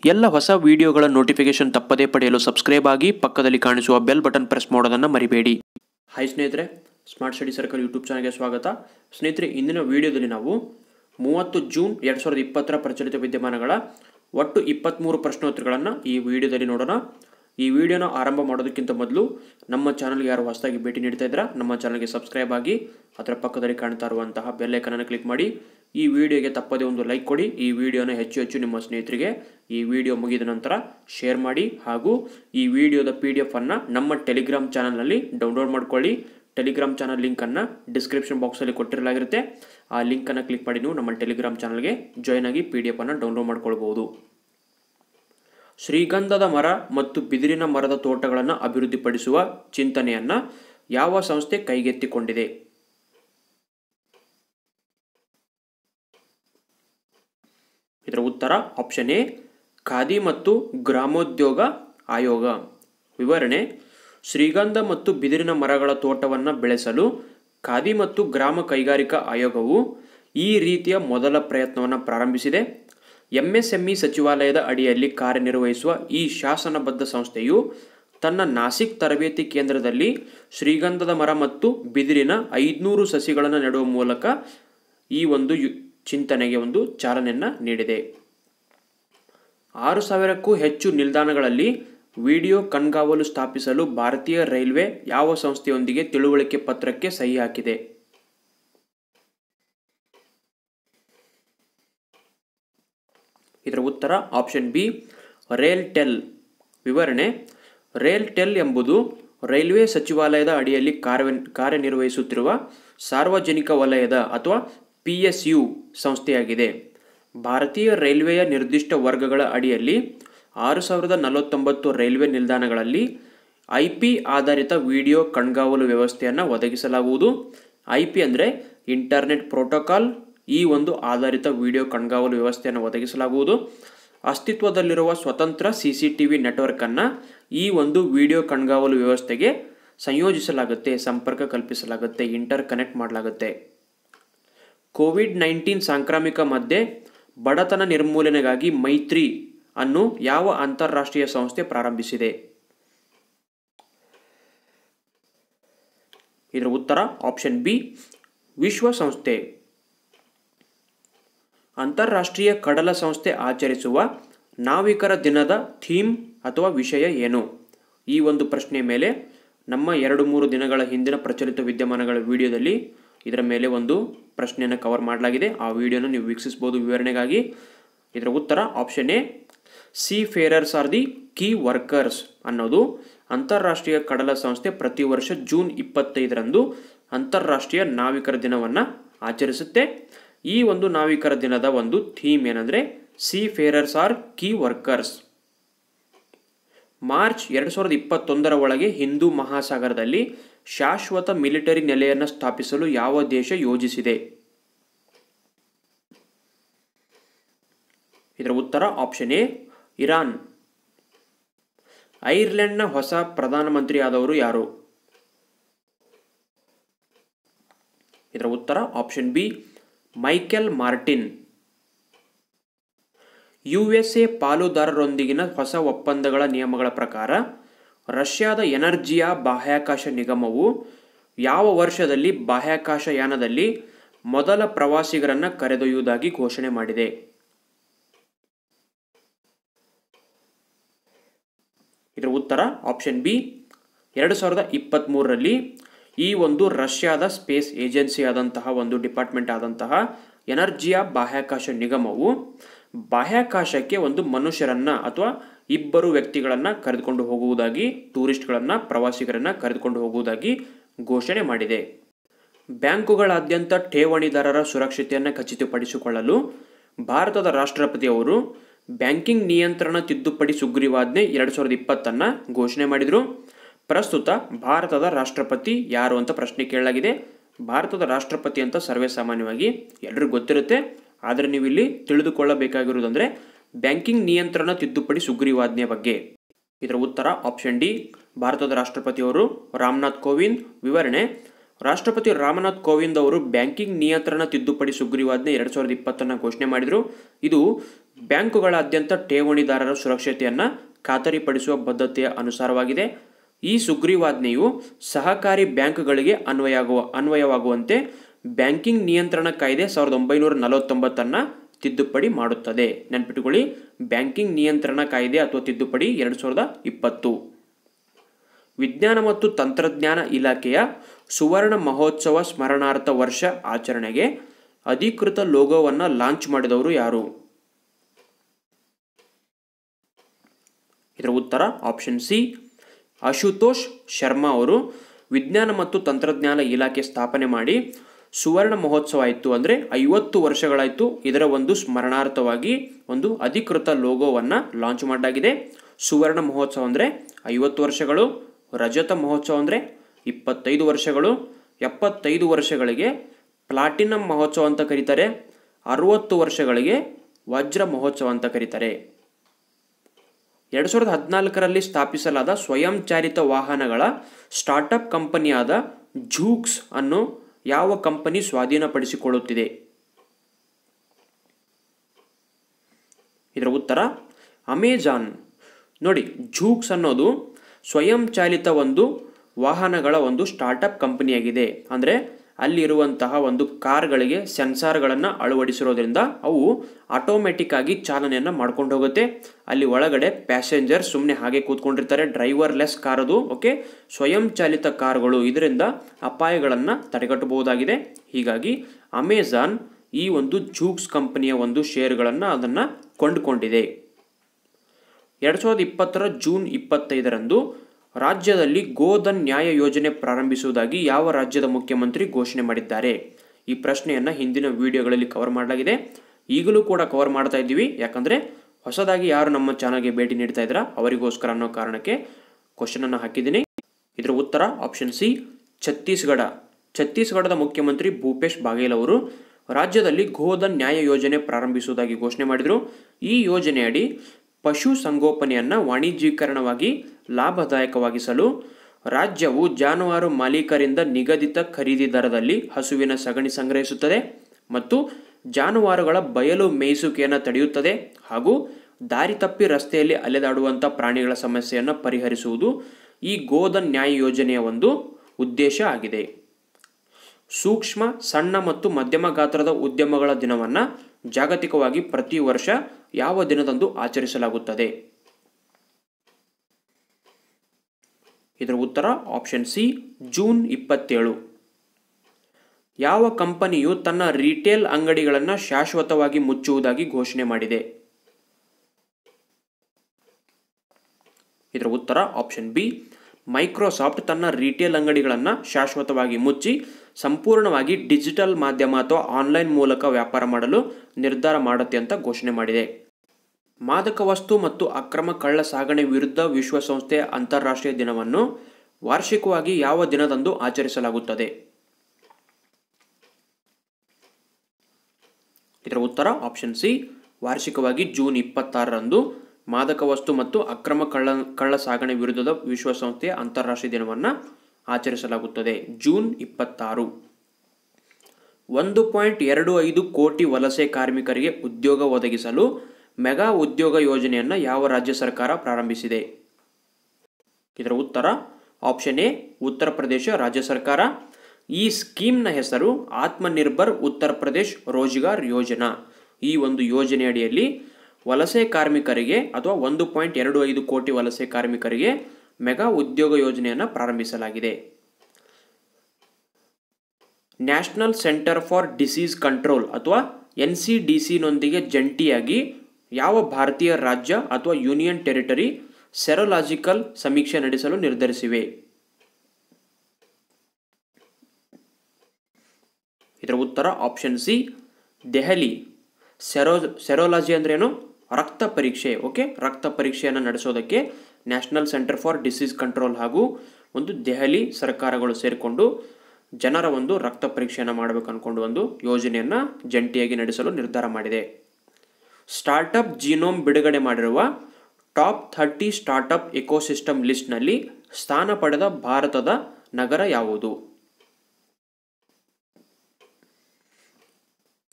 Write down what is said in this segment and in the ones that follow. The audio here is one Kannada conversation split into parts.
ಎಲ್ಲ ಹೊಸ ವಿಡಿಯೋಗಳ ನೋಟಿಫಿಕೇಶನ್ ತಪ್ಪದೇ ಪಡೆಯಲು ಸಬ್ಸ್ಕ್ರೈಬ್ ಆಗಿ ಪಕ್ಕದಲ್ಲಿ ಕಾಣಿಸುವ ಬೆಲ್ ಬಟನ್ ಪ್ರೆಸ್ ಮಾಡೋದನ್ನು ಮರಿಬೇಡಿ ಹಾಯ್ ಸ್ನೇಹಿತರೆ ಸ್ಮಾರ್ಟ್ ಸ್ಟಡಿ ಸರ್ಕಲ್ ಯೂಟ್ಯೂಬ್ ಚಾನಲ್ಗೆ ಸ್ವಾಗತ ಸ್ನೇಹಿತರೆ ಇಂದಿನ ವಿಡಿಯೋದಲ್ಲಿ ನಾವು ಮೂವತ್ತು ಜೂನ್ ಎರಡು ಸಾವಿರದ ಇಪ್ಪತ್ತರ ಪ್ರಚಲಿತ ವಿದ್ಯಮಾನಗಳ ಒಟ್ಟು ಇಪ್ಪತ್ತ್ಮೂರು ಪ್ರಶ್ನೋತ್ತರಗಳನ್ನು ಈ ವಿಡಿಯೋದಲ್ಲಿ ನೋಡೋಣ ಈ ವಿಡಿಯೋನ ಆರಂಭ ಮಾಡೋದಕ್ಕಿಂತ ಮೊದಲು ನಮ್ಮ ಚಾನಲ್ಗೆ ಯಾರು ಹೊಸದಾಗಿ ಭೇಟಿ ನೀಡ್ತಾ ಇದ್ದೀರಾ ನಮ್ಮ ಚಾನಲ್ಗೆ ಸಬ್ಸ್ಕ್ರೈಬ್ ಆಗಿ ಅದರ ಪಕ್ಕದಲ್ಲಿ ಕಾಣ್ತಾ ಇರುವಂತಹ ಬೆಲ್ ಐಕನನ್ನು ಕ್ಲಿಕ್ ಮಾಡಿ ಈ ವಿಡಿಯೋಗೆ ತಪ್ಪದೇ ಒಂದು ಲೈಕ್ ಕೊಡಿ ಈ ವಿಡಿಯೋನ ಹೆಚ್ಚು ಹೆಚ್ಚು ನಿಮ್ಮ ಸ್ನೇಹಿತರಿಗೆ ಈ ವಿಡಿಯೋ ಮುಗಿದ ನಂತರ ಶೇರ್ ಮಾಡಿ ಹಾಗೂ ಈ ವಿಡಿಯೋದ ಪಿ ಡಿ ಎಫ್ ಅನ್ನು ನಮ್ಮ ಟೆಲಿಗ್ರಾಮ್ ಚಾನಲ್ನಲ್ಲಿ ಡೌನ್ಲೋಡ್ ಮಾಡ್ಕೊಳ್ಳಿ ಟೆಲಿಗ್ರಾಮ್ ಚಾನಲ್ ಲಿಂಕನ್ನು ಡಿಸ್ಕ್ರಿಪ್ಷನ್ ಬಾಕ್ಸಲ್ಲಿ ಕೊಟ್ಟಿರಲಾಗಿರುತ್ತೆ ಆ ಲಿಂಕನ್ನು ಕ್ಲಿಕ್ ಮಾಡಿ ನೀವು ನಮ್ಮ ಟೆಲಿಗ್ರಾಮ್ ಚಾನಲ್ಗೆ ಜಾಯ್ನ್ ಆಗಿ ಪಿ ಡಿ ಎಫ್ ಅನ್ನು ಡೌನ್ಲೋಡ್ ಮಾಡ್ಕೊಳ್ಬೋದು ಶ್ರೀಗಂಧದ ಮರ ಮತ್ತು ಬಿದಿರಿನ ಮರದ ತೋಟಗಳನ್ನು ಅಭಿವೃದ್ಧಿಪಡಿಸುವ ಚಿಂತನೆಯನ್ನು ಯಾವ ಸಂಸ್ಥೆ ಕೈಗೆತ್ತಿಕೊಂಡಿದೆ ಇದರ ಉತ್ತರ ಆಪ್ಷನ್ ಎ ಖಾದಿ ಮತ್ತು ಗ್ರಾಮೋದ್ಯೋಗ ಆಯೋಗ ವಿವರಣೆ ಶ್ರೀಗಂಧ ಮತ್ತು ಬಿದಿರಿನ ಮರಗಳ ತೋಟವನ್ನು ಬೆಳೆಸಲು ಖಾದಿ ಮತ್ತು ಗ್ರಾಮ ಕೈಗಾರಿಕಾ ಆಯೋಗವು ಈ ರೀತಿಯ ಮೊದಲ ಪ್ರಯತ್ನವನ್ನು ಪ್ರಾರಂಭಿಸಿದೆ ಎಂಎಸ್ಎಂಇ ಸಚಿವಾಲಯದ ಅಡಿಯಲ್ಲಿ ಕಾರ್ಯನಿರ್ವಹಿಸುವ ಈ ಶಾಸನಬದ್ಧ ಸಂಸ್ಥೆಯು ತನ್ನ ನಾಸಿಕ್ ತರಬೇತಿ ಕೇಂದ್ರದಲ್ಲಿ ಶ್ರೀಗಂಧದ ಮರ ಮತ್ತು ಬಿದಿರಿನ ಐದುನೂರು ಸಸಿಗಳನ್ನು ನೆಡುವ ಮೂಲಕ ಈ ಒಂದು ಯು ಚಿಂತನೆಗೆ ಒಂದು ಚಾಲನೆಯನ್ನು ನೀಡಿದೆ ಆರು ಸಾವಿರಕ್ಕೂ ಹೆಚ್ಚು ನಿಲ್ದಾಣಗಳಲ್ಲಿ ವಿಡಿಯೋ ಕಣ್ಗಾವಲು ಸ್ಥಾಪಿಸಲು ಭಾರತೀಯ ರೈಲ್ವೆ ಯಾವ ಸಂಸ್ಥೆಯೊಂದಿಗೆ ತಿಳುವಳಿಕೆ ಪತ್ರಕ್ಕೆ ಸಹಿ ಹಾಕಿದೆ ಇದರ ಉತ್ತರ ಆಪ್ಷನ್ ಬಿ ರೇಲ್ ಟೆಲ್ ವಿವರಣೆ ರೇಲ್ ಟೆಲ್ ಎಂಬುದು ರೈಲ್ವೆ ಸಚಿವಾಲಯದ ಅಡಿಯಲ್ಲಿ ಕಾರ್ಯ ಕಾರ್ಯನಿರ್ವಹಿಸುತ್ತಿರುವ ಸಾರ್ವಜನಿಕ ವಲಯದ ಅಥವಾ ಪಿ ಎಸ್ ಯು ಸಂಸ್ಥೆಯಾಗಿದೆ ಭಾರತೀಯ ರೈಲ್ವೆಯ ನಿರ್ದಿಷ್ಟ ವರ್ಗಗಳ ಅಡಿಯಲ್ಲಿ ಆರು ಸಾವಿರದ ನಲವತ್ತೊಂಬತ್ತು ರೈಲ್ವೆ ನಿಲ್ದಾಣಗಳಲ್ಲಿ ಐ ಪಿ ಆಧಾರಿತ ವಿಡಿಯೋ ಕಣ್ಗಾವಲು ವ್ಯವಸ್ಥೆಯನ್ನು ಒದಗಿಸಲಾಗುವುದು ಐ ಪಿ ಅಂದರೆ ಇಂಟರ್ನೆಟ್ ಪ್ರೋಟೋಕಾಲ್ ಈ ಒಂದು ಆಧಾರಿತ ವಿಡಿಯೋ ಕಣ್ಗಾವಲು ವ್ಯವಸ್ಥೆಯನ್ನು ಒದಗಿಸಲಾಗುವುದು ಅಸ್ತಿತ್ವದಲ್ಲಿರುವ ಸ್ವತಂತ್ರ ಸಿ ಸಿ ಟಿ ವಿ ನೆಟ್ವರ್ಕನ್ನು ಈ ಒಂದು ವಿಡಿಯೋ ಕಣ್ಗಾವಲು ವ್ಯವಸ್ಥೆಗೆ ಸಂಯೋಜಿಸಲಾಗುತ್ತೆ ಸಂಪರ್ಕ ಕಲ್ಪಿಸಲಾಗುತ್ತೆ ಇಂಟರ್ ಕನೆಕ್ಟ್ ಮಾಡಲಾಗುತ್ತೆ ಕೋವಿಡ್ ನೈನ್ಟೀನ್ ಸಾಂಕ್ರಾಮಿಕ ಮಧ್ಯೆ ಬಡತನ ನಿರ್ಮೂಲನೆಗಾಗಿ ಮೈತ್ರಿ ಅನ್ನು ಯಾವ ಅಂತಾರಾಷ್ಟ್ರೀಯ ಸಂಸ್ಥೆ ಪ್ರಾರಂಭಿಸಿದೆ ಇದರ ಉತ್ತರ ಆಪ್ಷನ್ ಬಿ ವಿಶ್ವಸಂಸ್ಥೆ ಅಂತಾರಾಷ್ಟ್ರೀಯ ಕಡಲ ಸಂಸ್ಥೆ ಆಚರಿಸುವ ನಾವಿಕರ ದಿನದ ಥೀಮ್ ಅಥವಾ ವಿಷಯ ಏನು ಈ ಒಂದು ಪ್ರಶ್ನೆಯ ಮೇಲೆ ನಮ್ಮ ಎರಡು ಮೂರು ದಿನಗಳ ಹಿಂದಿನ ಪ್ರಚಲಿತ ವಿದ್ಯಮಾನಗಳ ವಿಡಿಯೋದಲ್ಲಿ ಇದರ ಮೇಲೆ ಒಂದು ಪ್ರಶ್ನೆಯನ್ನು ಕವರ್ ಮಾಡಲಾಗಿದೆ ಆ ವಿಡಿಯೋನ ನೀವು ವೀಕ್ಷಿಸ್ಬೋದು ವಿವರಣೆಗಾಗಿ ಇದರ ಉತ್ತರ option A seafarers are the key workers ಅನ್ನೋದು ಅಂತಾರಾಷ್ಟ್ರೀಯ ಕಡಲ ಸಂಸ್ಥೆ ಪ್ರತಿ ವರ್ಷ ಜೂನ್ ಇಪ್ಪತ್ತೈದರಂದು ಅಂತಾರಾಷ್ಟ್ರೀಯ ನಾವಿಕರ ದಿನವನ್ನು ಆಚರಿಸುತ್ತೆ ಈ ಒಂದು ನಾವಿಕರ ದಿನದ ಒಂದು ಥೀಮ್ ಏನಂದರೆ seafarers are key workers March ಎರಡು ಸಾವಿರದ ಇಪ್ಪತ್ತೊಂದರ ಒಳಗೆ ಹಿಂದೂ ಮಹಾಸಾಗರದಲ್ಲಿ ಶಾಶ್ವತ ಮಿಲಿಟರಿ ನೆಲೆಯನ್ನು ಸ್ಥಾಪಿಸಲು ಯಾವ ದೇಶ ಯೋಜಿಸಿದೆ ಇದರ ಉತ್ತರ ಆಪ್ಷನ್ ಎ ಇರಾನ್ ಐರ್ಲೆಂಡ್ನ ಹೊಸ ಪ್ರಧಾನಮಂತ್ರಿ ಆದವರು ಯಾರು ಇದರ ಉತ್ತರ option B Michael Martin USA ಪಾಲುದಾರರೊಂದಿಗಿನ ಹೊಸ ಒಪ್ಪಂದಗಳ ನಿಯಮಗಳ ಪ್ರಕಾರ ರಷ್ಯಾದ ಎನರ್ಜಿಯಾ ಬಾಹ್ಯಾಕಾಶ ನಿಗಮವು ಯಾವ ವರ್ಷದಲ್ಲಿ ಬಾಹ್ಯಾಕಾಶ ಯಾನದಲ್ಲಿ ಮೊದಲ ಪ್ರವಾಸಿಗರನ್ನು ಕರೆದೊಯ್ಯುವುದಾಗಿ ಘೋಷಣೆ ಮಾಡಿದೆ ಇದರ ಉತ್ತರ ಆಪ್ಷನ್ ಬಿ ಎರಡು ಸಾವಿರದ ಇಪ್ಪತ್ತ್ಮೂರರಲ್ಲಿ ಈ ಒಂದು ರಷ್ಯಾದ ಸ್ಪೇಸ್ ಏಜೆನ್ಸಿ ಆದಂತಹ ಒಂದು ಡಿಪಾರ್ಟ್ಮೆಂಟ್ ಆದಂತಹ ಎನರ್ಜಿಯಾ ಬಾಹ್ಯಾಕಾಶ ನಿಗಮವು ಬಾಹ್ಯಾಕಾಶಕ್ಕೆ ಒಂದು ಮನುಷ್ಯರನ್ನು ಅಥವಾ ಇಬ್ಬರು ವ್ಯಕ್ತಿಗಳನ್ನು ಕರೆದುಕೊಂಡು ಹೋಗುವುದಾಗಿ ಟೂರಿಸ್ಟ್ಗಳನ್ನು ಪ್ರವಾಸಿಗರನ್ನು ಕರೆದುಕೊಂಡು ಹೋಗುವುದಾಗಿ ಘೋಷಣೆ ಮಾಡಿದೆ ಬ್ಯಾಂಕುಗಳಾದ್ಯಂತ ಠೇವಣಿದಾರರ ಸುರಕ್ಷತೆಯನ್ನು ಖಚಿತಪಡಿಸಿಕೊಳ್ಳಲು ಭಾರತದ ರಾಷ್ಟ್ರಪತಿಯವರು ಬ್ಯಾಂಕಿಂಗ್ ನಿಯಂತ್ರಣ ತಿದ್ದುಪಡಿ ಸುಗ್ರೀವಾಜ್ಞೆ ಎರಡು ಸಾವಿರದ ಇಪ್ಪತ್ತನ್ನು ಘೋಷಣೆ ಮಾಡಿದರು ಪ್ರಸ್ತುತ ಭಾರತದ ರಾಷ್ಟ್ರಪತಿ ಯಾರು ಅಂತ ಪ್ರಶ್ನೆ ಕೇಳಲಾಗಿದೆ ಭಾರತದ ರಾಷ್ಟ್ರಪತಿ ಅಂತ ಸರ್ವೇ ಸಾಮಾನ್ಯವಾಗಿ ಎಲ್ಲರಿಗೂ ಗೊತ್ತಿರುತ್ತೆ ಆದರೆ ನೀವು ಇಲ್ಲಿ ತಿಳಿದುಕೊಳ್ಳಬೇಕಾಗಿರುವುದಂದರೆ ಬ್ಯಾಂಕಿಂಗ್ ನಿಯಂತ್ರಣ ತಿದ್ದುಪಡಿ ಸುಗ್ರೀವಾಜ್ಞೆ ಬಗ್ಗೆ ಇದರ ಉತ್ತರ ಆಪ್ಷನ್ ಡಿ ಭಾರತದ ರಾಷ್ಟ್ರಪತಿಯವರು ರಾಮನಾಥ್ ಕೋವಿಂದ್ ವಿವರಣೆ ರಾಷ್ಟ್ರಪತಿ ರಾಮನಾಥ್ ಕೋವಿಂದ್ ಅವರು ಬ್ಯಾಂಕಿಂಗ್ ನಿಯಂತ್ರಣ ತಿದ್ದುಪಡಿ ಸುಗ್ರೀವಾಜ್ಞೆ ಎರಡು ಸಾವಿರದ ಇಪ್ಪತ್ತನ್ನು ಘೋಷಣೆ ಮಾಡಿದರು ಇದು ಬ್ಯಾಂಕುಗಳಾದ್ಯಂತ ಠೇವಣಿದಾರರ ಸುರಕ್ಷತೆಯನ್ನು ಖಾತರಿಪಡಿಸುವ ಬದ್ಧತೆಯ ಅನುಸಾರವಾಗಿದೆ ಈ ಸುಗ್ರೀವಾಜ್ಞೆಯು ಸಹಕಾರಿ ಬ್ಯಾಂಕ್ಗಳಿಗೆ ಅನ್ವಯಾಗುವ ಅನ್ವಯವಾಗುವಂತೆ ಬ್ಯಾಂಕಿಂಗ್ ನಿಯಂತ್ರಣ ಕಾಯ್ದೆ ಸಾವಿರದ ಒಂಬೈನೂರ ನಲವತ್ತೊಂಬತ್ತನ್ನು ತಿದ್ದುಪಡಿ ಮಾಡುತ್ತದೆ ನೆನ್ಪಿಟ್ಟುಕೊಳ್ಳಿ ಬ್ಯಾಂಕಿಂಗ್ ನಿಯಂತ್ರಣ ಕಾಯ್ದೆ ಅಥವಾ ತಿದ್ದುಪಡಿ ಎರಡು ಸಾವಿರದ ಇಪ್ಪತ್ತು ವಿಜ್ಞಾನ ಮತ್ತು ತಂತ್ರಜ್ಞಾನ ಇಲಾಖೆಯ ಸುವರ್ಣ ಮಹೋತ್ಸವ ಸ್ಮರಣಾರ್ಥ ವರ್ಷ ಆಚರಣೆಗೆ ಅಧಿಕೃತ ಲೋಗೋವನ್ನು ಲಾಂಚ್ ಮಾಡಿದವರು ಯಾರು ಇದರ ಉತ್ತರ ಆಪ್ಷನ್ ಸಿ ಅಶುತೋಷ್ ಶರ್ಮಾ ಅವರು ವಿಜ್ಞಾನ ಮತ್ತು ತಂತ್ರಜ್ಞಾನ ಇಲಾಖೆ ಸ್ಥಾಪನೆ ಮಾಡಿ ಸುವರ್ಣ ಮಹೋತ್ಸವ ಆಯಿತು ಅಂದರೆ ಐವತ್ತು ವರ್ಷಗಳಾಯಿತು ಇದರ ಒಂದು ಸ್ಮರಣಾರ್ಥವಾಗಿ ಒಂದು ಅಧಿಕೃತ ಲೋಗೋವನ್ನು ಲಾಂಚ್ ಮಾಡಲಾಗಿದೆ ಸುವರ್ಣ ಮಹೋತ್ಸವ ಅಂದರೆ ಐವತ್ತು ವರ್ಷಗಳು ರಜತ ಮಹೋತ್ಸವ ಅಂದರೆ ಇಪ್ಪತ್ತೈದು ವರ್ಷಗಳು ಎಪ್ಪತ್ತೈದು ವರ್ಷಗಳಿಗೆ ಪ್ಲಾಟಿನಂ ಮಹೋತ್ಸವ ಅಂತ ಕರೀತಾರೆ ಅರುವತ್ತು ವರ್ಷಗಳಿಗೆ ವಜ್ರ ಮಹೋತ್ಸವ ಅಂತ ಕರೀತಾರೆ ಎರಡು ಸಾವಿರದ ಹದಿನಾಲ್ಕರಲ್ಲಿ ಸ್ಥಾಪಿಸಲಾದ ಸ್ವಯಂಚಾಲಿತ ವಾಹನಗಳ ಸ್ಟಾರ್ಟಪ್ ಕಂಪನಿಯಾದ ಜೂಕ್ಸ್ ಅನ್ನು ಯಾವ ಕಂಪನಿ ಸ್ವಾಧೀನಪಡಿಸಿಕೊಳ್ಳುತ್ತಿದೆ ಇದರ ಉತ್ತರ ಅಮೆಜಾನ್ ನೋಡಿ ಜೂಕ್ಸ್ ಅನ್ನೋದು ಸ್ವಯಂಚಾಲಿತ ಒಂದು ವಾಹನಗಳ ಒಂದು ಸ್ಟಾರ್ಟಪ್ ಕಂಪನಿಯಾಗಿದೆ ಅಂದರೆ ಅಲ್ಲಿರುವಂತಹ ಒಂದು ಕಾರ್ಗಳಿಗೆ ಸೆನ್ಸಾರ್ಗಳನ್ನು ಅಳವಡಿಸಿರೋದ್ರಿಂದ ಅವು ಆಟೋಮೆಟಿಕ್ ಆಗಿ ಚಾಲನೆಯನ್ನು ಮಾಡ್ಕೊಂಡು ಹೋಗುತ್ತೆ ಅಲ್ಲಿ ಒಳಗಡೆ ಪ್ಯಾಸೆಂಜರ್ ಸುಮ್ಮನೆ ಹಾಗೆ ಕೂತ್ಕೊಂಡಿರ್ತಾರೆ ಡ್ರೈವರ್ಲೆಸ್ ಕಾರ್ ಅದು ಓಕೆ ಸ್ವಯಂಚಾಲಿತ ಕಾರ್ಗಳು ಇದರಿಂದ ಅಪಾಯಗಳನ್ನು ತಡೆಗಟ್ಟಬಹುದಾಗಿದೆ ಹೀಗಾಗಿ ಅಮೆಜಾನ್ ಈ ಒಂದು ಜೂಕ್ಸ್ ಕಂಪನಿಯ ಒಂದು ಶೇರುಗಳನ್ನು ಅದನ್ನು ಕೊಂಡುಕೊಂಡಿದೆ ಎರಡು ಸಾವಿರದ ಇಪ್ಪತ್ತರ ಜೂನ್ ಇಪ್ಪತ್ತೈದರಂದು ರಾಜ್ಯದಲ್ಲಿ ಗೋಧನ್ ನ್ಯಾಯ ಯೋಜನೆ ಪ್ರಾರಂಭಿಸುವುದಾಗಿ ಯಾವ ರಾಜ್ಯದ ಮುಖ್ಯಮಂತ್ರಿ ಘೋಷಣೆ ಮಾಡಿದ್ದಾರೆ ಈ ಪ್ರಶ್ನೆಯನ್ನು ಹಿಂದಿನ ವಿಡಿಯೋಗಳಲ್ಲಿ ಕವರ್ ಮಾಡಲಾಗಿದೆ ಈಗಲೂ ಕೂಡ ಕವರ್ ಮಾಡ್ತಾ ಇದ್ದೀವಿ ಯಾಕಂದರೆ ಹೊಸದಾಗಿ ಯಾರು ನಮ್ಮ ಚಾನಲ್ಗೆ ಭೇಟಿ ನೀಡ್ತಾ ಇದ್ದೀರಾ ಅವರಿಗೋಸ್ಕರ ಅನ್ನೋ ಕಾರಣಕ್ಕೆ ಕ್ವಶನನ್ನು ಹಾಕಿದ್ದೀನಿ ಇದರ ಉತ್ತರ ಆಪ್ಷನ್ ಸಿ ಛತ್ತೀಸ್ಗಢ ಛತ್ತೀಸ್ಗಢದ ಮುಖ್ಯಮಂತ್ರಿ ಭೂಪೇಶ್ ಬಾಘೇಲ್ ಅವರು ರಾಜ್ಯದಲ್ಲಿ ಗೋಧನ್ ನ್ಯಾಯ ಯೋಜನೆ ಪ್ರಾರಂಭಿಸುವುದಾಗಿ ಘೋಷಣೆ ಮಾಡಿದರು ಈ ಯೋಜನೆಯಡಿ ಪಶು ಸಂಗೋಪನೆಯನ್ನು ವಾಣಿಜ್ಯೀಕರಣವಾಗಿ ಲಾಭದಾಯಕವಾಗಿಸಲು ರಾಜ್ಯವು ಜಾನುವಾರು ಮಾಲೀಕರಿಂದ ನಿಗದಿತ ಖರೀದಿ ದರದಲ್ಲಿ ಹಸುವಿನ ಸಗಣಿ ಸಂಗ್ರಹಿಸುತ್ತದೆ ಮತ್ತು ಜಾನುವಾರುಗಳ ಬಯಲು ಮೇಯಿಸುವಿಕೆಯನ್ನು ತಡೆಯುತ್ತದೆ ಹಾಗೂ ದಾರಿ ತಪ್ಪಿ ರಸ್ತೆಯಲ್ಲಿ ಅಲೆದಾಡುವಂಥ ಪ್ರಾಣಿಗಳ ಸಮಸ್ಯೆಯನ್ನು ಪರಿಹರಿಸುವುದು ಈ ಗೋಧನ್ ನ್ಯಾಯ ಯೋಜನೆಯ ಒಂದು ಉದ್ದೇಶ ಆಗಿದೆ ಸೂಕ್ಷ್ಮ ಸಣ್ಣ ಮತ್ತು ಮಧ್ಯಮ ಗಾತ್ರದ ಉದ್ಯಮಗಳ ದಿನವನ್ನು ಜಾಗತಿಕವಾಗಿ ಪ್ರತಿ ವರ್ಷ ಯಾವ ದಿನದಂದು ಆಚರಿಸಲಾಗುತ್ತದೆ ಇದರ ಉತ್ತರ ಆಪ್ಷನ್ ಸಿ ಜೂನ್ ಇಪ್ಪತ್ತೇಳು ಯಾವ ಕಂಪನಿಯು ತನ್ನ ರಿಟೇಲ್ ಅಂಗಡಿಗಳನ್ನು ಶಾಶ್ವತವಾಗಿ ಮುಚ್ಚುವುದಾಗಿ ಘೋಷಣೆ ಮಾಡಿದೆ ಇದರ ಉತ್ತರ ಆಪ್ಷನ್ ಬಿ ಮೈಕ್ರೋಸಾಫ್ಟ್ ತನ್ನ ರಿಟೇಲ್ ಅಂಗಡಿಗಳನ್ನು ಶಾಶ್ವತವಾಗಿ ಮುಚ್ಚಿ ಸಂಪೂರ್ಣವಾಗಿ ಡಿಜಿಟಲ್ ಮಾಧ್ಯಮ ಅಥವಾ ಆನ್ಲೈನ್ ಮೂಲಕ ವ್ಯಾಪಾರ ಮಾಡಲು ನಿರ್ಧಾರ ಮಾಡುತ್ತೆ ಅಂತ ಘೋಷಣೆ ಮಾಡಿದೆ ಮಾದಕ ವಸ್ತು ಮತ್ತು ಅಕ್ರಮ ಕಳ್ಳ ಸಾಗಣೆ ವಿರುದ್ಧ ವಿಶ್ವಸಂಸ್ಥೆಯ ಅಂತಾರಾಷ್ಟ್ರೀಯ ದಿನವನ್ನು ವಾರ್ಷಿಕವಾಗಿ ಯಾವ ದಿನದಂದು ಆಚರಿಸಲಾಗುತ್ತದೆ ಇದರ ಉತ್ತರ ಆಪ್ಷನ್ ಸಿ ವಾರ್ಷಿಕವಾಗಿ ಜೂನ್ ಇಪ್ಪತ್ತಾರರಂದು ಮಾದಕ ವಸ್ತು ಮತ್ತು ಅಕ್ರಮ ಕಳ್ಳ ಕಳ್ಳ ಸಾಗಣೆ ವಿರುದ್ಧದ ವಿಶ್ವಸಂಸ್ಥೆಯ ಅಂತಾರಾಷ್ಟ್ರೀಯ ದಿನವನ್ನು ಆಚರಿಸಲಾಗುತ್ತದೆ ಜೂನ್ ಇಪ್ಪತ್ತಾರು ಒಂದು ಪಾಯಿಂಟ್ ಎರಡು ಐದು ಕೋಟಿ ವಲಸೆ ಕಾರ್ಮಿಕರಿಗೆ ಉದ್ಯೋಗ ಒದಗಿಸಲು ಮೆಗಾ ಉದ್ಯೋಗ ಯೋಜನೆಯನ್ನು ಯಾವ ರಾಜ್ಯ ಸರ್ಕಾರ ಪ್ರಾರಂಭಿಸಿದೆ ಇದರ ಉತ್ತರ ಆಪ್ಷನ್ ಎ ಉತ್ತರ ಪ್ರದೇಶ ರಾಜ್ಯ ಸರ್ಕಾರ ಈ ಸ್ಕೀಮ್ನ ಹೆಸರು ಆತ್ಮನಿರ್ಭರ್ ಉತ್ತರ ಪ್ರದೇಶ್ ರೋಜ್ಗಾರ್ ಯೋಜನಾ ಈ ಒಂದು ಯೋಜನೆಯಡಿಯಲ್ಲಿ ವಲಸೆ ಕಾರ್ಮಿಕರಿಗೆ ಅಥವಾ ಒಂದು ಪಾಯಿಂಟ್ ಎರಡು ಐದು ಕೋಟಿ ವಲಸೆ ಕಾರ್ಮಿಕರಿಗೆ ಮೆಗಾ ಉದ್ಯೋಗ ಯೋಜನೆಯನ್ನು ಪ್ರಾರಂಭಿಸಲಾಗಿದೆ National Centre for Disease Control ಅಥವಾ ಎನ್ ಸಿ ಡಿ ಸಿನೊಂದಿಗೆ ಜಂಟಿಯಾಗಿ ಯಾವ ಭಾರತೀಯ ರಾಜ್ಯ ಅಥವಾ ಯೂನಿಯನ್ ಟೆರಿಟರಿ ಸೆರೋಲಾಜಿಕಲ್ ಸಮೀಕ್ಷೆ ನಡೆಸಲು ನಿರ್ಧರಿಸಿವೆ ಇದರ ಉತ್ತರ option C Delhi sero serology ಅಂದ್ರೇನು ರಕ್ತ ಪರೀಕ್ಷೆ ಓಕೆ ರಕ್ತ ಪರೀಕ್ಷೆಯನ್ನು ನಡೆಸೋದಕ್ಕೆ National Centre for Disease Control ಹಾಗೂ ಒಂದು ದೆಹಲಿ ಸರ್ಕಾರಗಳು ಸೇರಿಕೊಂಡು ಜನರ ಒಂದು ರಕ್ತ ಪರೀಕ್ಷೆಯನ್ನು ಮಾಡಬೇಕು ಅಂದ್ಕೊಂಡು ಒಂದು ಯೋಜನೆಯನ್ನು ಜಂಟಿಯಾಗಿ ನಡೆಸಲು ನಿರ್ಧಾರ ಮಾಡಿದೆ ಸ್ಟಾರ್ಟಪ್ ಜೀನೋಮ್ ಬಿಡುಗಡೆ ಮಾಡಿರುವ ಟಾಪ್ ಥರ್ಟಿ ಸ್ಟಾರ್ಟಪ್ ಎಕೋಸಿಸ್ಟಮ್ ಲಿಸ್ಟ್ನಲ್ಲಿ ಸ್ಥಾನ ಪಡೆದ ಭಾರತದ ನಗರ ಯಾವುದು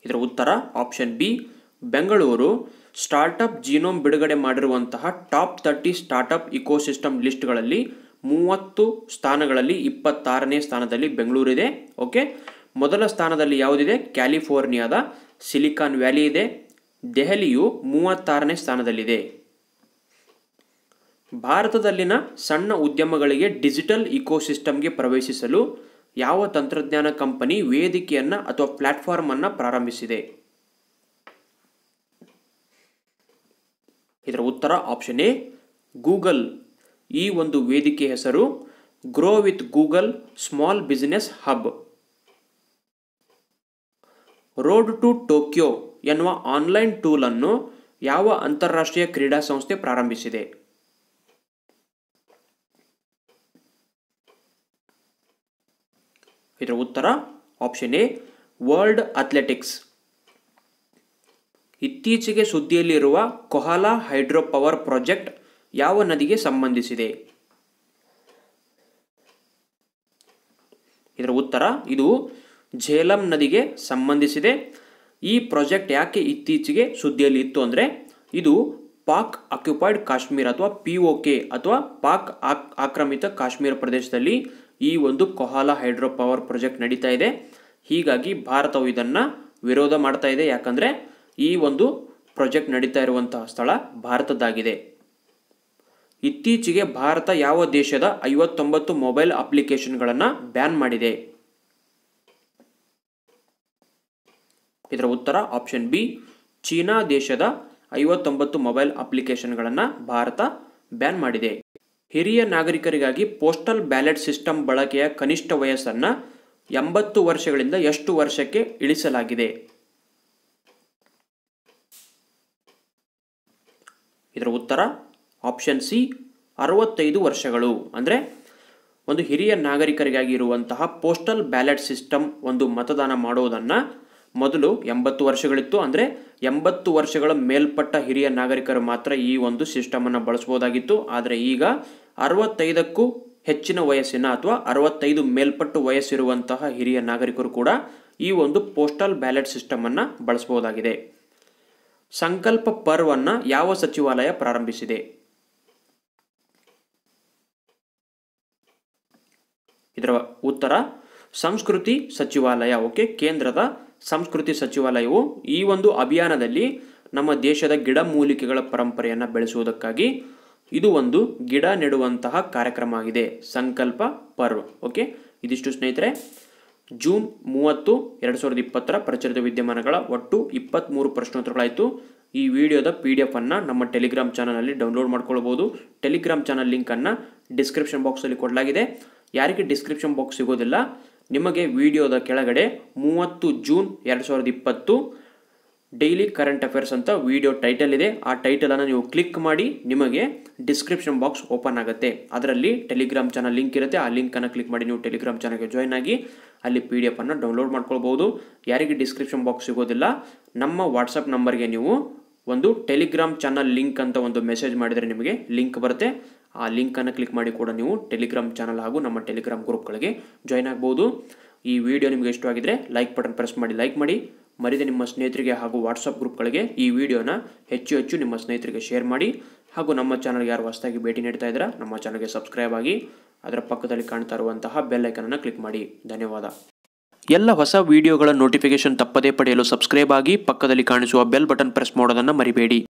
ಇದರ ಉತ್ತರ option B Bengaluru startup Genome ಬಿಡುಗಡೆ ಮಾಡಿರುವಂತಹ ಟಾಪ್ ತರ್ಟಿ ಸ್ಟಾರ್ಟಪ್ ಇಕೋಸಿಸ್ಟಮ್ ಲಿಸ್ಟ್ಗಳಲ್ಲಿ ಮೂವತ್ತು ಸ್ಥಾನಗಳಲ್ಲಿ ಇಪ್ಪತ್ತಾರನೇ ಸ್ಥಾನದಲ್ಲಿ ಬೆಂಗಳೂರಿದೆ ಓಕೆ ಮೊದಲ ಸ್ಥಾನದಲ್ಲಿ ಯಾವುದಿದೆ ಕ್ಯಾಲಿಫೋರ್ನಿಯಾದ ಸಿಲಿಕಾನ್ ವ್ಯಾಲಿ ಇದೆ ದೆಹಲಿಯು ಮೂವತ್ತಾರನೇ ಸ್ಥಾನದಲ್ಲಿದೆ ಭಾರತದಲ್ಲಿನ ಸಣ್ಣ ಉದ್ಯಮಗಳಿಗೆ ಡಿಜಿಟಲ್ ಇಕೋಸಿಸ್ಟಮ್ಗೆ ಪ್ರವೇಶಿಸಲು ಯಾವ ತಂತ್ರಜ್ಞಾನ ಕಂಪನಿ ವೇದಿಕೆಯನ್ನು ಅಥವಾ ಪ್ಲಾಟ್ಫಾರ್ಮ್ ಅನ್ನು ಪ್ರಾರಂಭಿಸಿದೆ ಇದರ ಉತ್ತರ ಆಪ್ಷನ್ ಎ ಗೂಗಲ್ ಈ ಒಂದು ವೇದಿಕೆ ಹೆಸರು Grow with Google Small Business Hub Road to Tokyo ಎನ್ನುವ ಆನ್ಲೈನ್ ಟೂಲ್ ಅನ್ನು ಯಾವ ಅಂತಾರಾಷ್ಟ್ರೀಯ ಕ್ರೀಡಾ ಸಂಸ್ಥೆ ಪ್ರಾರಂಭಿಸಿದೆ ಇದರ ಉತ್ತರ ಆಪ್ಷನ್ ಎ ವರ್ಲ್ಡ್ ಅಥ್ಲೆಟಿಕ್ಸ್ ಇತ್ತೀಚೆಗೆ ಸುದ್ದಿಯಲ್ಲಿರುವ ಕೊಹಾಲಾ ಹೈಡ್ರೋ ಪವರ್ ಪ್ರಾಜೆಕ್ಟ್ ಯಾವ ನದಿಗೆ ಸಂಬಂಧಿಸಿದೆ ಇದರ ಉತ್ತರ ಇದು ಝೇಲಂ ನದಿಗೆ ಸಂಬಂಧಿಸಿದೆ ಈ ಪ್ರಾಜೆಕ್ಟ್ ಯಾಕೆ ಇತ್ತೀಚೆಗೆ ಸುದ್ದಿಯಲ್ಲಿ ಇತ್ತು ಅಂದರೆ ಇದು ಪಾಕ್ ಆಕ್ಯುಪೈಡ್ ಕಾಶ್ಮೀರ ಅಥವಾ ಪಿ ಒ ಕೆ ಅಥವಾ ಪಾಕ್ ಆಕ್ ಆಕ್ರಮಿತ ಕಾಶ್ಮೀರ ಪ್ರದೇಶದಲ್ಲಿ ಈ ಒಂದು ಕೊಹಾಲಾ ಹೈಡ್ರೋ ಪವರ್ ಪ್ರಾಜೆಕ್ಟ್ ನಡೀತಾ ಇದೆ ಹೀಗಾಗಿ ಭಾರತವು ಇದನ್ನು ವಿರೋಧ ಮಾಡ್ತಾ ಇದೆ ಯಾಕಂದರೆ ಈ ಒಂದು ಪ್ರಾಜೆಕ್ಟ್ ನಡೀತಾ ಇರುವಂತಹ ಸ್ಥಳ ಭಾರತದ್ದಾಗಿದೆ ಇತ್ತೀಚೆಗೆ ಭಾರತ ಯಾವ ದೇಶದ ಐವತ್ತೊಂಬತ್ತು ಮೊಬೈಲ್ ಅಪ್ಲಿಕೇಶನ್ಗಳನ್ನು ಬ್ಯಾನ್ ಮಾಡಿದೆ ಇದರ ಉತ್ತರ ಆಪ್ಷನ್ ಬಿ ಚೀನಾ ದೇಶದ ಐವತ್ತೊಂಬತ್ತು ಮೊಬೈಲ್ ಅಪ್ಲಿಕೇಶನ್ಗಳನ್ನು ಭಾರತ ಬ್ಯಾನ್ ಮಾಡಿದೆ ಹಿರಿಯ ನಾಗರಿಕರಿಗಾಗಿ ಪೋಸ್ಟಲ್ ಬ್ಯಾಲೆಟ್ ಸಿಸ್ಟಮ್ ಬಳಕೆಯ ಕನಿಷ್ಠ ವಯಸ್ಸನ್ನು ಎಂಬತ್ತು ವರ್ಷಗಳಿಂದ ಎಷ್ಟು ವರ್ಷಕ್ಕೆ ಇಳಿಸಲಾಗಿದೆ ಇದರ ಉತ್ತರ ಆಪ್ಷನ್ ಸಿ ಅರವತ್ತೈದು ವರ್ಷಗಳು ಅಂದರೆ ಒಂದು ಹಿರಿಯ ನಾಗರಿಕರಿಗಾಗಿ ಇರುವಂತಹ ಪೋಸ್ಟಲ್ ಬ್ಯಾಲೆಟ್ ಸಿಸ್ಟಮ್ ಒಂದು ಮತದಾನ ಮಾಡೋದನ್ನು ಮೊದಲು ಎಂಬತ್ತು ವರ್ಷಗಳಿತ್ತು ಅಂದರೆ ಎಂಬತ್ತು ವರ್ಷಗಳ ಮೇಲ್ಪಟ್ಟ ಹಿರಿಯ ನಾಗರಿಕರು ಮಾತ್ರ ಈ ಒಂದು ಸಿಸ್ಟಮನ್ನು ಬಳಸ್ಬೋದಾಗಿತ್ತು ಆದರೆ ಈಗ ಅರವತ್ತೈದಕ್ಕೂ ಹೆಚ್ಚಿನ ವಯಸ್ಸಿನ ಅಥವಾ ಅರವತ್ತೈದು ಮೇಲ್ಪಟ್ಟು ವಯಸ್ಸಿರುವಂತಹ ಹಿರಿಯ ನಾಗರಿಕರು ಕೂಡ ಈ ಒಂದು ಪೋಸ್ಟಲ್ ಬ್ಯಾಲೆಟ್ ಸಿಸ್ಟಮನ್ನು ಬಳಸಬಹುದಾಗಿದೆ ಸಂಕಲ್ಪ ಪರ್ವನ್ನು ಯಾವ ಸಚಿವಾಲಯ ಪ್ರಾರಂಭಿಸಿದೆ ಇದರ ಉತ್ತರ ಸಂಸ್ಕೃತಿ ಸಚಿವಾಲಯ ಓಕೆ ಕೇಂದ್ರದ ಸಂಸ್ಕೃತಿ ಸಚಿವಾಲಯವು ಈ ಒಂದು ಅಭಿಯಾನದಲ್ಲಿ ನಮ್ಮ ದೇಶದ ಗಿಡಮೂಲಿಕೆಗಳ ಪರಂಪರೆಯನ್ನು ಬೆಳೆಸುವುದಕ್ಕಾಗಿ ಇದು ಒಂದು ಗಿಡ ನೆಡುವಂತಹ ಕಾರ್ಯಕ್ರಮ ಆಗಿದೆ ಸಂಕಲ್ಪ ಪರ್ವ್ ಓಕೆ ಇದಿಷ್ಟು ಸ್ನೇಹಿತರೆ ಜೂನ್ ಮೂವತ್ತು ಎರಡು ಸಾವಿರದ ಇಪ್ಪತ್ತರ ಪ್ರಚಲಿತ ವಿದ್ಯಮಾನಗಳ ಒಟ್ಟು ಇಪ್ಪತ್ತ್ಮೂರು ಪ್ರಶ್ನೋತ್ತರಗಳಾಯಿತು ಈ ವಿಡಿಯೋದ ಪಿ ಡಿ ಎಫನ್ನು ನಮ್ಮ ಟೆಲಿಗ್ರಾಮ್ ಚಾನಲಲ್ಲಿ ಡೌನ್ಲೋಡ್ ಮಾಡ್ಕೊಳ್ಬೋದು ಟೆಲಿಗ್ರಾಮ್ ಚಾನಲ್ ಲಿಂಕನ್ನು ಡಿಸ್ಕ್ರಿಪ್ಷನ್ ಬಾಕ್ಸಲ್ಲಿ ಕೊಡಲಾಗಿದೆ ಯಾರಿಗೆ ಡಿಸ್ಕ್ರಿಪ್ಷನ್ ಬಾಕ್ಸ್ ಸಿಗೋದಿಲ್ಲ ನಿಮಗೆ ವಿಡಿಯೋದ ಕೆಳಗಡೆ ಮೂವತ್ತು ಜೂನ್ ಎರಡು ಸಾವಿರದ ಇಪ್ಪತ್ತು ಡೈಲಿ ಕರೆಂಟ್ ಅಫೇರ್ಸ್ ಅಂತ ವಿಡಿಯೋ ಟೈಟಲ್ ಇದೆ ಆ ಟೈಟಲನ್ನು ನೀವು ಕ್ಲಿಕ್ ಮಾಡಿ ನಿಮಗೆ ಡಿಸ್ಕ್ರಿಪ್ಷನ್ ಬಾಕ್ಸ್ ಓಪನ್ ಆಗುತ್ತೆ ಅದರಲ್ಲಿ ಟೆಲಿಗ್ರಾಮ್ ಚಾನಲ್ ಲಿಂಕ್ ಇರುತ್ತೆ ಆ ಲಿಂಕನ್ನು ಕ್ಲಿಕ್ ಮಾಡಿ ನೀವು ಟೆಲಿಗ್ರಾಮ್ ಚಾನಲ್ಗೆ ಜಾಯ್ನ್ ಆಗಿ ಅಲ್ಲಿ ಪಿ ಡಿ ಎಫನ್ನು ಡೌನ್ಲೋಡ್ ಮಾಡ್ಕೊಳ್ಬೋದು ಯಾರಿಗೆ ಡಿಸ್ಕ್ರಿಪ್ಷನ್ ಬಾಕ್ಸ್ ಸಿಗೋದಿಲ್ಲ ನಮ್ಮ ವಾಟ್ಸಪ್ ನಂಬರ್ಗೆ ನೀವು ಒಂದು ಟೆಲಿಗ್ರಾಮ್ ಚಾನಲ್ ಲಿಂಕ್ ಅಂತ ಒಂದು ಮೆಸೇಜ್ ಮಾಡಿದರೆ ನಿಮಗೆ ಲಿಂಕ್ ಬರುತ್ತೆ ಆ ಲಿಂಕನ್ನು ಕ್ಲಿಕ್ ಮಾಡಿ ಕೂಡ ನೀವು ಟೆಲಿಗ್ರಾಮ್ ಚಾನಲ್ ಹಾಗೂ ನಮ್ಮ ಟೆಲಿಗ್ರಾಮ್ ಗ್ರೂಪ್ಗಳಿಗೆ ಜಾಯ್ನ್ ಆಗ್ಬೋದು ಈ ವಿಡಿಯೋ ನಿಮಗೆ ಇಷ್ಟವಾಗಿದ್ದರೆ ಲೈಕ್ ಬಟನ್ ಪ್ರೆಸ್ ಮಾಡಿ ಲೈಕ್ ಮಾಡಿ ಮರಿದೆ ನಿಮ್ಮ ಸ್ನೇಹಿತರಿಗೆ ಹಾಗೂ ವಾಟ್ಸಪ್ ಗ್ರೂಪ್ಗಳಿಗೆ ಈ ವಿಡಿಯೋನ ಹೆಚ್ಚು ಹೆಚ್ಚು ನಿಮ್ಮ ಸ್ನೇಹಿತರಿಗೆ ಶೇರ್ ಮಾಡಿ ಹಾಗೂ ನಮ್ಮ ಚಾನಲ್ಗೆ ಯಾರು ಹೊಸದಾಗಿ ಭೇಟಿ ನೀಡ್ತಾ ಇದ್ದೀರಾ ನಮ್ಮ ಚಾನಲ್ಗೆ ಸಬ್ಸ್ಕ್ರೈಬ್ ಆಗಿ ಅದರ ಪಕ್ಕದಲ್ಲಿ ಕಾಣ್ತಾ ಇರುವಂತಹ ಬೆಲ್ ಐಕನನ್ನು ಕ್ಲಿಕ್ ಮಾಡಿ ಧನ್ಯವಾದ ಎಲ್ಲ ಹೊಸ ವಿಡಿಯೋಗಳ ನೋಟಿಫಿಕೇಶನ್ ತಪ್ಪದೇ ಪಡೆಯಲು ಸಬ್ಸ್ಕ್ರೈಬ್ ಆಗಿ ಪಕ್ಕದಲ್ಲಿ ಕಾಣಿಸುವ ಬೆಲ್ ಬಟನ್ ಪ್ರೆಸ್ ಮಾಡೋದನ್ನು ಮರಿಬೇಡಿ